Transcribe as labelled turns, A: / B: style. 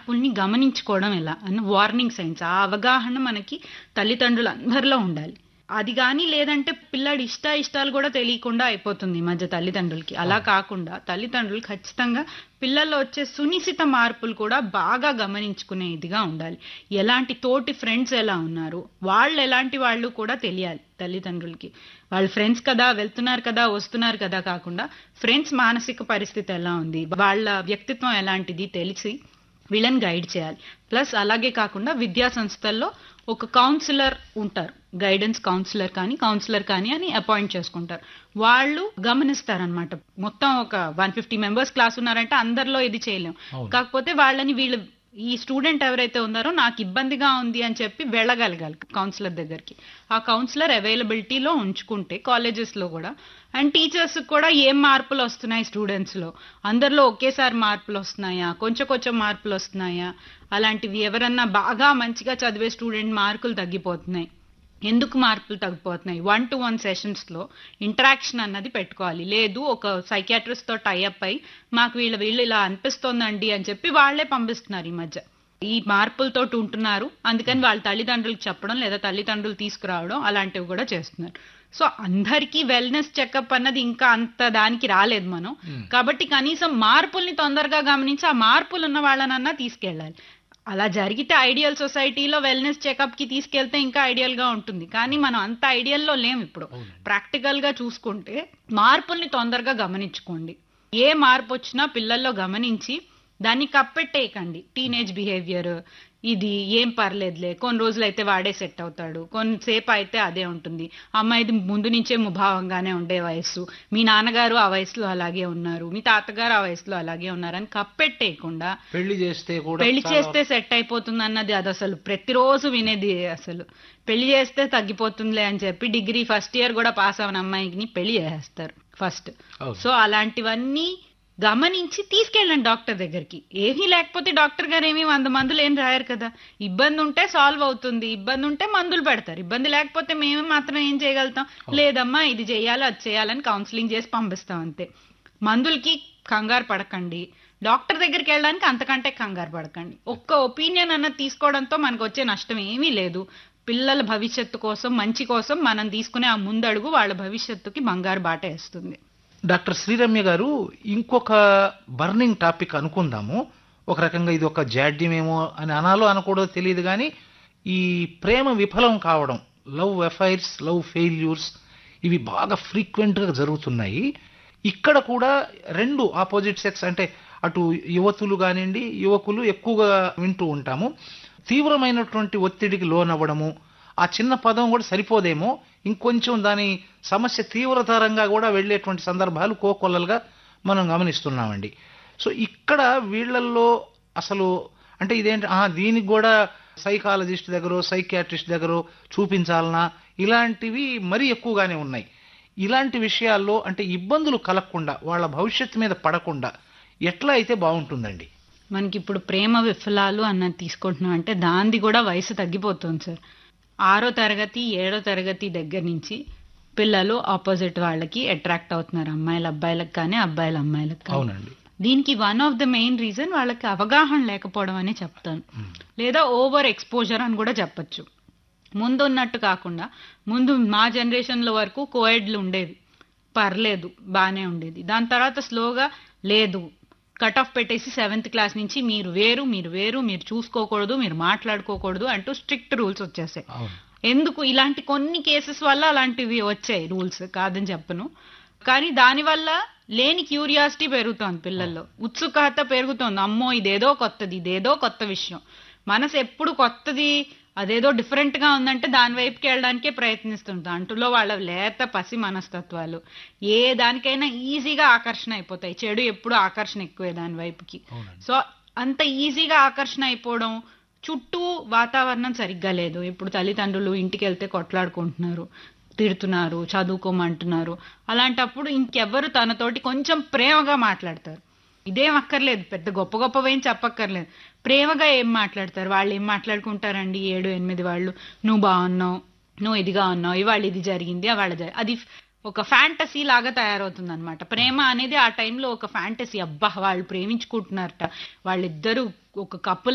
A: మార్పుల్ని గమనించుకోవడం ఎలా అన్న warning signs ఆ అవగాహన మనకి తల్లిదండ్రులు అందరిలో ఉండాలి అది కానీ లేదంటే పిల్లాడి ఇష్ట ఇష్టాలు కూడా తెలియకుండా అయిపోతుంది ఈ మధ్య తల్లిదండ్రులకి అలా కాకుండా తల్లిదండ్రులు ఖచ్చితంగా పిల్లల్లో వచ్చే సునిశ్చిత మార్పులు కూడా బాగా గమనించుకునే ఇదిగా ఉండాలి ఎలాంటి తోటి ఫ్రెండ్స్ ఎలా ఉన్నారు వాళ్ళు ఎలాంటి వాళ్ళు కూడా తెలియాలి తల్లిదండ్రులకి వాళ్ళు ఫ్రెండ్స్ కదా వెళ్తున్నారు కదా వస్తున్నారు కదా కాకుండా ఫ్రెండ్స్ మానసిక పరిస్థితి ఎలా ఉంది వాళ్ళ వ్యక్తిత్వం ఎలాంటిది తెలిసి వీళ్ళని గైడ్ చేయాలి ప్లస్ అలాగే కాకుండా విద్యా సంస్థల్లో ఒక కౌన్సిలర్ ఉంటారు గైడెన్స్ కౌన్సిలర్ కానీ కౌన్సిలర్ కానీ అని అపాయింట్ చేసుకుంటారు వాళ్ళు గమనిస్తారనమాట మొత్తం ఒక వన్ ఫిఫ్టీ మెంబర్స్ క్లాస్ ఉన్నారంటే అందరిలో ఇది చేయలేం
B: అవును.
A: కాకపోతే వాళ్ళని వీళ్ళు ఈ స్టూడెంట్ ఎవరైతే ఉన్నారో నాకు ఇబ్బందిగా ఉంది అని చెప్పి వెళ్ళగలగాలి కౌన్సిలర్ దగ్గరికి ఆ కౌన్సిలర్ అవైలబిలిటీలో ఉంచుకుంటే కాలేజెస్ లో కూడా అండ్ టీచర్స్ కూడా ఏం మార్పులు వస్తున్నాయి స్టూడెంట్స్ లో అందరిలో ఒకేసారి మార్పులు వస్తున్నాయా కొంచెం కొంచెం మార్పులు వస్తున్నాయా అలాంటివి ఎవరన్నా బాగా మంచిగా చదివే స్టూడెంట్ మార్కులు తగ్గిపోతున్నాయి ఎందుకు మార్పులు తగ్గిపోతున్నాయి వన్ టు వన్ సెషన్స్ లో ఇంటరాక్షన్ అన్నది పెట్టుకోవాలి లేదు ఒక సైకాట్రిస్ట్ తో టైఅప్ అయి మాకు వీళ్ళ వీళ్ళు ఇలా అనిపిస్తోందండి అని చెప్పి వాళ్ళే పంపిస్తున్నారు ఈ మధ్య ఈ మార్పులతో ఉంటున్నారు అందుకని వాళ్ళ తల్లిదండ్రులకు చెప్పడం లేదా తల్లిదండ్రులు తీసుకురావడం అలాంటివి కూడా చేస్తున్నారు సో అందరికీ వెల్నెస్ చెకప్ అన్నది ఇంకా అంత దానికి రాలేదు మనం కాబట్టి కనీసం మార్పుల్ని తొందరగా గమనించి ఆ మార్పులు ఉన్న వాళ్ళనన్నా తీసుకెళ్ళాలి అలా జరిగితే ఐడియల్ సొసైటీలో వెల్నెస్ చెకప్ కి తీసుకెళ్తే ఇంకా ఐడియల్ గా ఉంటుంది కానీ మనం అంత ఐడియల్ లో లేం ఇప్పుడు
B: అవునండి.
A: ప్రాక్టికల్ గా చూసుకుంటే మార్పుల్ని తొందరగా గమనించుకోండి ఏ మార్పు వచ్చినా పిల్లల్లో గమనించి దాన్ని కప్పెట్టేయకండి టీనేజ్ బిహేవియర్ ఇది ఏం పర్లేదులే కొన్ని రోజులు అయితే వాడే సెట్ అవుతాడు కొంతసేపు అయితే అదే ఉంటుంది అమ్మాయిది ముందు నుంచే ముభావంగానే ఉండే వయస్సు మీ నాన్నగారు ఆ వయసులో అలాగే ఉన్నారు మీ తాతగారు ఆ వయసులో అలాగే ఉన్నారని కప్పెట్టేయకుండా
B: పెళ్లి చేస్తే కూడా
A: పెళ్లి
B: చాలా
A: చేస్తే సెట్ అయిపోతుంది అన్నది అది అసలు ప్రతిరోజు వినేది అసలు పెళ్లి చేస్తే తగ్గిపోతుందిలే అని చెప్పి డిగ్రీ ఫస్ట్ ఇయర్ కూడా పాస్ అవన అమ్మాయిని పెళ్లి చేసేస్తారు ఫస్ట్
B: అవును.
A: సో అలాంటివన్నీ గమనించి తీసుకెళ్ళండి డాక్టర్ దగ్గరికి ఏమీ లేకపోతే డాక్టర్ గారు ఏమీ వంద మందులు ఏం రాయరు కదా ఇబ్బంది ఉంటే సాల్వ్ అవుతుంది ఇబ్బంది ఉంటే మందులు పెడతారు ఇబ్బంది లేకపోతే మేము మాత్రం ఏం చేయగలుగుతాం లేదమ్మా ఇది చేయాలి అది చేయాలని కౌన్సిలింగ్ చేసి పంపిస్తాం అంతే మందులకి కంగారు పడకండి డాక్టర్ దగ్గరికి వెళ్ళడానికి అంతకంటే కంగారు పడకండి ఒక్క ఒపీనియన్ అన్నది తీసుకోవడంతో మనకు వచ్చే నష్టం ఏమీ లేదు పిల్లల భవిష్యత్తు కోసం మంచి కోసం మనం తీసుకునే ఆ ముందడుగు వాళ్ళ భవిష్యత్తుకి బంగారు బాట వేస్తుంది
B: డాక్టర్ శ్రీరమ్య గారు ఇంకొక బర్నింగ్ టాపిక్ అనుకుందాము ఒక రకంగా ఇది ఒక జాడ్యమేమో అని అనాలో అనకూడదో తెలియదు కానీ ఈ ప్రేమ విఫలం కావడం లవ్ అఫైర్స్ లవ్ ఫెయిల్యూర్స్ ఇవి బాగా ఫ్రీక్వెంట్గా జరుగుతున్నాయి ఇక్కడ కూడా రెండు ఆపోజిట్ సెక్స్ అంటే అటు యువతులు కానివ్వండి యువకులు ఎక్కువగా వింటూ ఉంటాము తీవ్రమైనటువంటి ఒత్తిడికి లోనవ్వడము ఆ చిన్న పదం కూడా సరిపోదేమో ఇంకొంచెం దాని సమస్య తీవ్రతరంగా కూడా వెళ్ళేటువంటి సందర్భాలు కోకొల్లలుగా మనం గమనిస్తున్నామండి సో ఇక్కడ వీళ్ళల్లో అసలు అంటే ఇదేంటి ఆ దీనికి కూడా సైకాలజిస్ట్ దగ్గర సైకియాట్రిస్ట్ దగ్గర చూపించాలనా ఇలాంటివి మరీ ఎక్కువగానే ఉన్నాయి ఇలాంటి విషయాల్లో అంటే ఇబ్బందులు కలగకుండా వాళ్ళ భవిష్యత్తు మీద పడకుండా ఎట్లా అయితే బాగుంటుందండి
A: మనకి ఇప్పుడు ప్రేమ విఫలాలు అన్నది తీసుకుంటున్నాం అంటే దాంది కూడా వయసు తగ్గిపోతుంది సార్ ఆరో తరగతి ఏడో తరగతి దగ్గర నుంచి పిల్లలు ఆపోజిట్ వాళ్ళకి అట్రాక్ట్ అవుతున్నారు అమ్మాయిల అబ్బాయిలకు కానీ అబ్బాయిల అమ్మాయిలకు కానీ
B: అవునండి
A: దీనికి one of the main reason వాళ్ళకి అవగాహన లేకపోవడం అని చెప్తాను లేదా ఓవర్ ఎక్స్పోజర్ అని కూడా చెప్పొచ్చు ముందు ఉన్నట్టు కాకుండా ముందు మా జనరేషన్ల వరకు కోయడ్లు ఉండేవి పర్లేదు బాగానే ఉండేది దాని తర్వాత స్లోగా లేదు కట్ ఆఫ్ పెట్టేసి సెవెంత్ క్లాస్ నుంచి మీరు వేరు మీరు వేరు మీరు చూసుకోకూడదు మీరు మాట్లాడుకోకూడదు అంటూ స్ట్రిక్ట్ రూల్స్ వచ్చేసాయి
B: అవును
A: ఎందుకు ఇలాంటి కొన్ని కేసెస్ వల్ల అలాంటివి వచ్చాయి రూల్స్ కాదని చెప్పను కానీ దానివల్ల లేని క్యూరియాసిటీ పెరుగుతోంది పిల్లల్లో ఉత్సుకత పెరుగుతోంది అమ్మో ఇదేదో కొత్తది ఇదేదో కొత్త విషయం మనసు ఎప్పుడు కొత్తది అదేదో డిఫరెంట్ గా ఉందంటే దాని వైపుకి వెళ్ళడానికే ప్రయత్నిస్తుంటాం అంటులో వాళ్ళ లేత పసి మనస్తత్వాలు ఏ దానికైనా ఈజీగా ఆకర్షణ అయిపోతాయి చెడు ఎప్పుడు ఆకర్షణ ఎక్కువే దాని వైపుకి
B: అవునండి
A: సో అంత ఈజీగా ఆకర్షణ అయిపోవడం చుట్టూ వాతావరణం సరిగ్గా లేదు ఇప్పుడు తల్లిదండ్రులు ఇంటికి వెళ్తే కొట్లాడుకుంటున్నారు తిడుతున్నారు చదువుకోమంటున్నారు అలాంటప్పుడు ఇంకెవ్వరు తనతోటి కొంచెం ప్రేమగా మాట్లాడతారు ఇదేం అక్కర్లేదు పెద్ద గొప్ప గొప్పవేం చెప్పక్కర్లేదు ప్రేమగా ఏం మాట్లాడతారు వాళ్ళు ఏం మాట్లాడుకుంటారండి ఏడు ఎనిమిది వాళ్ళు నువ్వు బాగున్నావు నువ్వు ఇదిగా ఉన్నావు ఇవాళ ఇది జరిగింది వాళ్ళ జరి అది ఒక ఫ్యాంటసీ లాగా తయారవుతుంది అనమాట ప్రేమ అనేది ఆ టైంలో ఒక ఫ్యాంటసీ అబ్బా వాళ్ళు ప్రేమించుకుంటున్నారట వాళ్ళిద్దరూ ఒక కప్పుల్